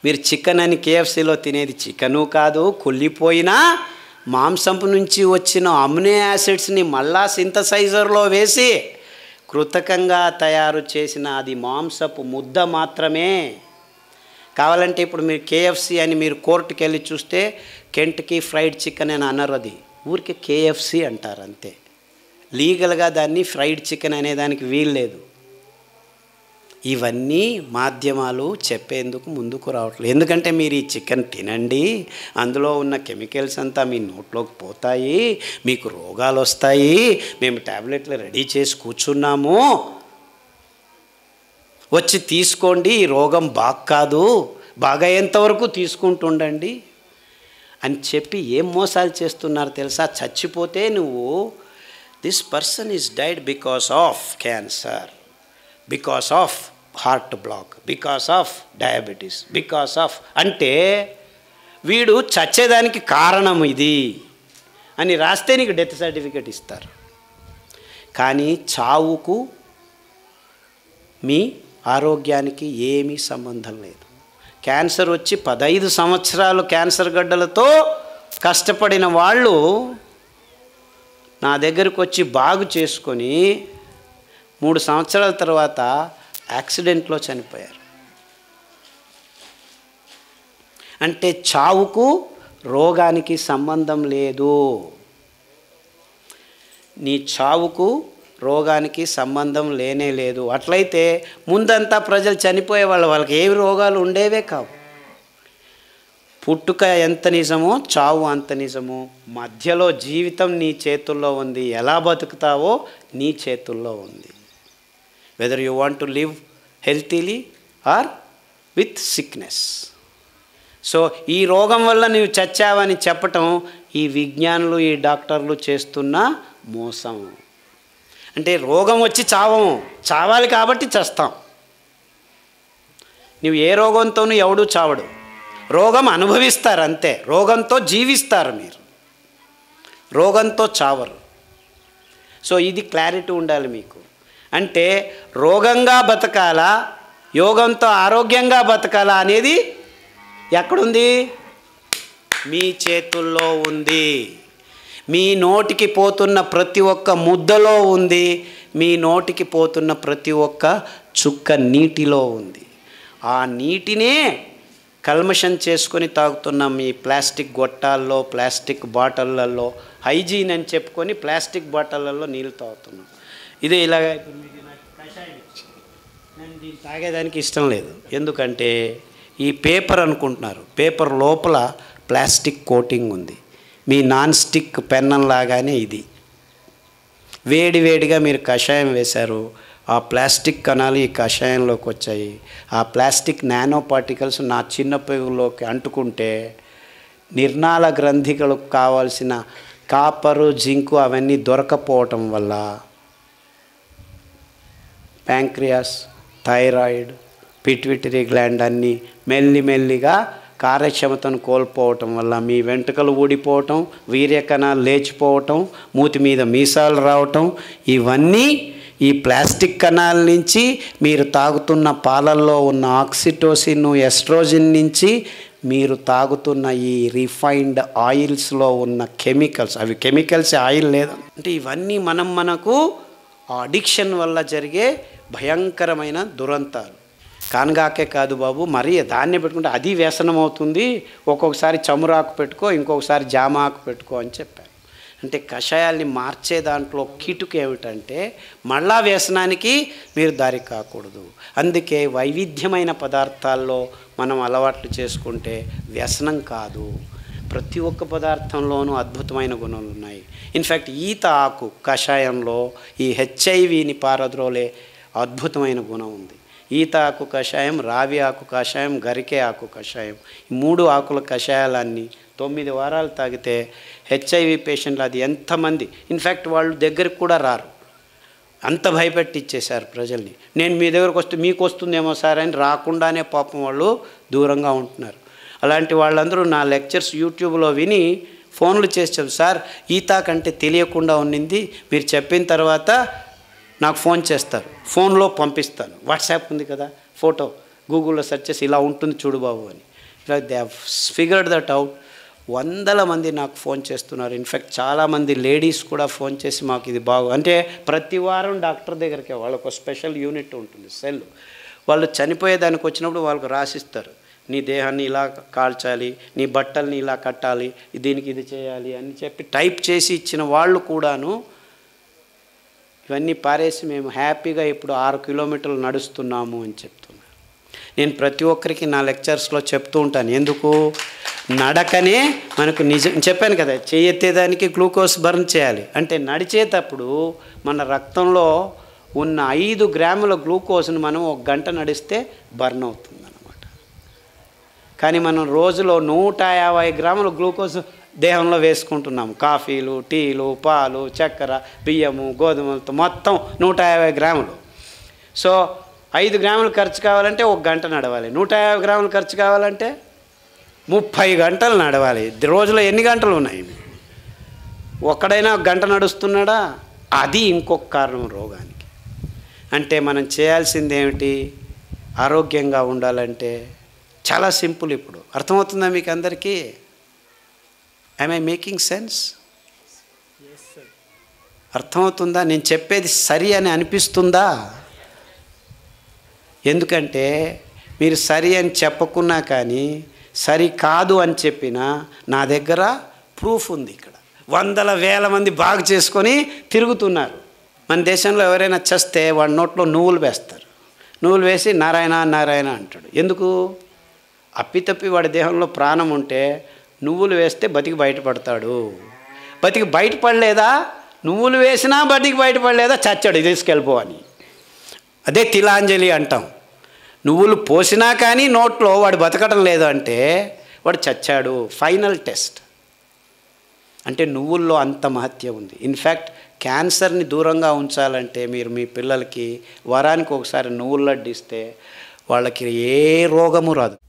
మీరు చికెన్ అని కేఎఫ్సీలో తినేది చికెను కాదు కుళ్ళిపోయిన మాంసంపు నుంచి వచ్చిన అమ్నే యాసిడ్స్ని మళ్ళా సింథసైజర్లో వేసి కృతకంగా తయారు చేసిన అది మాంసపు ముద్ద మాత్రమే కావాలంటే ఇప్పుడు మీరు కేఎఫ్సి అని మీరు కోర్టుకి వెళ్ళి చూస్తే కెంట్కి ఫ్రైడ్ చికెన్ అని అనరు అది ఊరికే కేఎఫ్సి అంటారు అంతే లీగల్గా దాన్ని ఫ్రైడ్ చికెన్ అనేదానికి వీల్లేదు ఇవన్నీ మాధ్యమాలు చెప్పేందుకు ముందుకు రావట్లేదు ఎందుకంటే మీరు ఈ చికెన్ తినండి అందులో ఉన్న కెమికల్స్ అంతా మీ నోట్లోకి పోతాయి మీకు రోగాలు వస్తాయి మేము ట్యాబ్లెట్లు రెడీ చేసి కూర్చున్నాము వచ్చి తీసుకోండి ఈ రోగం బాగా కాదు బాగా ఎంతవరకు తీసుకుంటుండండి అని చెప్పి ఏం మోసాలు చేస్తున్నారు తెలుసా చచ్చిపోతే నువ్వు this person is died because of cancer because of heart block because of diabetes because of అంటే వీడు చచ్చేదానికి కారణం ఇది అని రాస్తే నీకు డెత్ సర్టిఫికేట్ ఇస్తారు కానీ చావుకు మీ ఆరోగ్యానికి ఏమీ సంబంధం లేదు క్యాన్సర్ వచ్చి పదైదు సంవత్సరాలు క్యాన్సర్ గడ్డలతో కష్టపడిన వాళ్ళు నా దగ్గరకు వచ్చి బాగు చేసుకొని మూడు సంవత్సరాల తర్వాత యాక్సిడెంట్లో చనిపోయారు అంటే చావుకు రోగానికి సంబంధం లేదు నీ చావుకు రోగానికి సంబంధం లేనే లేదు అట్లయితే ముందంతా ప్రజలు చనిపోయే వాళ్ళు వాళ్ళకి ఏవి రోగాలు ఉండేవే కావు పుట్టుక ఎంత నిజమో చావు అంత నిజమో మధ్యలో జీవితం నీ చేతుల్లో ఉంది ఎలా బతుకుతావో నీ చేతుల్లో ఉంది whether you want to live healthily or with sickness so ఈ రోగం వల్ల నీవు చచ్చావని చెప్పటం ఈ విజ్ఞానులు ఈ డాక్టర్లు చేస్తున్న మోసం అంటే రోగం వచ్చి చావము చావాలి కాబట్టి చస్తాం నువ్వు ఏ రోగంతోనూ ఎవడు చావడు రోగం అనుభవిస్తారు అంతే రోగంతో జీవిస్తారు మీరు రోగంతో చావరు సో ఇది క్లారిటీ ఉండాలి మీకు అంటే రోగంగా బతకాలా యోగంతో ఆరోగ్యంగా బతకాలా అనేది ఎక్కడుంది మీ చేతుల్లో ఉంది మీ నోటికి పోతున్న ప్రతి ఒక్క ముద్దలో ఉంది మీ నోటికి పోతున్న ప్రతి ఒక్క చుక్క నీటిలో ఉంది ఆ నీటినే కల్మషం చేసుకొని తాగుతున్నాం ఈ ప్లాస్టిక్ గొట్టాల్లో ప్లాస్టిక్ బాటిళ్ళల్లో హైజీన్ అని చెప్పుకొని ప్లాస్టిక్ బాటిళ్ళల్లో నీళ్ళు తాగుతున్నాం ఇదే ఇలాగ ఇప్పుడు మీకు నాకు కషాయం ఇచ్చింది. నేను దీన్ని తాగేదానికి ఇష్టం లేదు ఎందుకంటే ఈ పేపర్ అనుకుంటున్నారు పేపర్ లోపల ప్లాస్టిక్ కోటింగ్ ఉంది మీ నాన్ స్టిక్ పెన్నం లాగానే ఇది వేడి వేడిగా మీరు కషాయం వేశారు ఆ ప్లాస్టిక్ కణాలు ఈ కషాయంలోకి వచ్చాయి ఆ ప్లాస్టిక్ నానో పార్టికల్స్ నా చిన్న పెగులోకి అంటుకుంటే నిర్నాళ గ్రంథికలకు కావాల్సిన కాపరు జింకు అవన్నీ దొరకపోవటం వల్ల ప్యాంక్రియాస్ థైరాయిడ్ పిట్విటరీ గ్లాండ్ అన్నీ మెల్లి మెల్లిగా కార్యక్షమతను కోల్పోవటం వల్ల మీ వెంట్రుకలు ఊడిపోవటం వీర్యకణాలు లేచిపోవటం మూతి మీద మీసాలు రావటం ఇవన్నీ ఈ ప్లాస్టిక్ కణాల నుంచి మీరు తాగుతున్న పాలల్లో ఉన్న ఆక్సిటోసిన్ ఎస్ట్రోజిన్ నుంచి మీరు తాగుతున్న ఈ రిఫైన్డ్ ఆయిల్స్లో ఉన్న కెమికల్స్ అవి కెమికల్స్ ఆయిల్ లేదు అంటే ఇవన్నీ మనం మనకు అడిక్షన్ వల్ల జరిగే భయంకరమైన దురంతాలు కానగాకే కాదు బాబు మరి దాన్నే పెట్టుకుంటే అది వ్యసనం అవుతుంది ఒక్కొక్కసారి చమురాకు పెట్టుకో ఇంకొకసారి జామ ఆకు పెట్టుకో అని చెప్పాను అంటే కషాయాల్ని మార్చే దాంట్లో కిటుకు ఏమిటంటే మళ్ళా వ్యసనానికి మీరు దారి కాకూడదు అందుకే వైవిధ్యమైన పదార్థాల్లో మనం అలవాట్లు చేసుకుంటే వ్యసనం కాదు ప్రతి ఒక్క పదార్థంలోనూ అద్భుతమైన గుణాలు ఉన్నాయి ఇన్ఫ్యాక్ట్ ఈత ఆకు కషాయంలో ఈ హెచ్ఐవిని పారద్రోలే అద్భుతమైన గుణం ఉంది ఈత ఆకు కషాయం రావి ఆకు కషాయం గరికే ఆకు కషాయం ఈ మూడు ఆకుల కషాయాలన్నీ తొమ్మిది వారాలు తాగితే హెచ్ఐవి పేషెంట్లు అది ఎంతమంది ఇన్ఫ్యాక్ట్ వాళ్ళు దగ్గరికి కూడా రారు అంత భయపెట్టి ఇచ్చేశారు ప్రజల్ని నేను మీ దగ్గరకు వస్తే మీకు వస్తుందేమో సార్ అని రాకుండానే పాపం వాళ్ళు దూరంగా ఉంటున్నారు అలాంటి వాళ్ళందరూ నా లెక్చర్స్ యూట్యూబ్లో విని ఫోన్లు చేసి చెప్పు సార్ ఈతా కంటే తెలియకుండా ఉండింది మీరు చెప్పిన తర్వాత నాకు ఫోన్ చేస్తారు ఫోన్లో పంపిస్తాను వాట్సాప్ ఉంది కదా ఫోటో గూగుల్లో సెర్చ్ చేసి ఇలా ఉంటుంది చూడు బాబు అని they have figured that out వందల మంది నాకు ఫోన్ చేస్తున్నారు ఇన్ఫ్యాక్ట్ చాలామంది లేడీస్ కూడా ఫోన్ చేసి మాకు ఇది బాగు అంటే ప్రతి వారం డాక్టర్ దగ్గరికి వాళ్ళకు స్పెషల్ యూనిట్ ఉంటుంది సెల్ వాళ్ళు చనిపోయేదానికి వచ్చినప్పుడు వాళ్ళకు రాసిస్తారు నీ దేహాన్ని ఇలా కాల్చాలి నీ బట్టల్ని ఇలా కట్టాలి దీనికి ఇది చేయాలి అని చెప్పి టైప్ చేసి ఇచ్చిన వాళ్ళు కూడాను ఇవన్నీ పారేసి మేము హ్యాపీగా ఇప్పుడు ఆరు కిలోమీటర్లు నడుస్తున్నాము అని చెప్తున్నారు నేను ప్రతి ఒక్కరికి నా లెక్చర్స్లో చెప్తూ ఉంటాను ఎందుకు నడకనే మనకు నిజం చెప్పాను కదా చేయెత్తేదానికి గ్లూకోజ్ బర్న్ చేయాలి అంటే నడిచేటప్పుడు మన రక్తంలో ఉన్న ఐదు గ్రాముల గ్లూకోజ్ను మనం ఒక గంట నడిస్తే బర్న్ అవుతుంది అనమాట కానీ మనం రోజులో నూట యాభై గ్రాముల గ్లూకోజ్ దేహంలో వేసుకుంటున్నాము కాఫీలు టీలు పాలు చక్కెర బియ్యము గోధుమలతో మొత్తం నూట యాభై గ్రాములు సో ఐదు గ్రాములు ఖర్చు కావాలంటే ఒక గంట నడవాలి నూట యాభై గ్రాములు ఖర్చు కావాలంటే ముప్పై గంటలు నడవాలి రోజులో ఎన్ని గంటలు ఉన్నాయి ఒక్కడైనా ఒక గంట నడుస్తున్నాడా అది ఇంకొక కారణం రోగానికి అంటే మనం చేయాల్సింది ఏమిటి ఆరోగ్యంగా ఉండాలంటే చాలా సింపుల్ ఇప్పుడు అర్థమవుతుందా మీకు అందరికీ ఐమ్ ఐ మేకింగ్ సెన్స్ అర్థమవుతుందా నేను చెప్పేది సరి అని అనిపిస్తుందా ఎందుకంటే మీరు సరి అని చెప్పకున్నా కానీ సరి కాదు అని చెప్పినా నా దగ్గర ప్రూఫ్ ఉంది ఇక్కడ వందల వేల మంది బాగు చేసుకొని తిరుగుతున్నారు మన దేశంలో ఎవరైనా చస్తే వాడి నోట్లో నువ్వులు వేస్తారు నువ్వులు వేసి నారాయణ నారాయణ అంటాడు ఎందుకు అప్పితప్పి వాడి దేహంలో ప్రాణం ఉంటే నువ్వులు వేస్తే బతికి బయటపడతాడు బతికి బయటపడలేదా నువ్వులు వేసినా బతికి బయటపడలేదా చచ్చాడు తీసుకెళ్ళిపో అని అదే తిలాంజలి అంటాం నువ్వులు పోసినా కానీ నోట్లో వాడు బతకడం లేదు అంటే వాడు చచ్చాడు ఫైనల్ టెస్ట్ అంటే నువ్వుల్లో అంత మహత్యం ఉంది ఇన్ఫ్యాక్ట్ క్యాన్సర్ని దూరంగా ఉంచాలంటే మీరు మీ పిల్లలకి వరానికి ఒకసారి నువ్వుల లడ్డు ఇస్తే వాళ్ళకి ఏ రోగము రాదు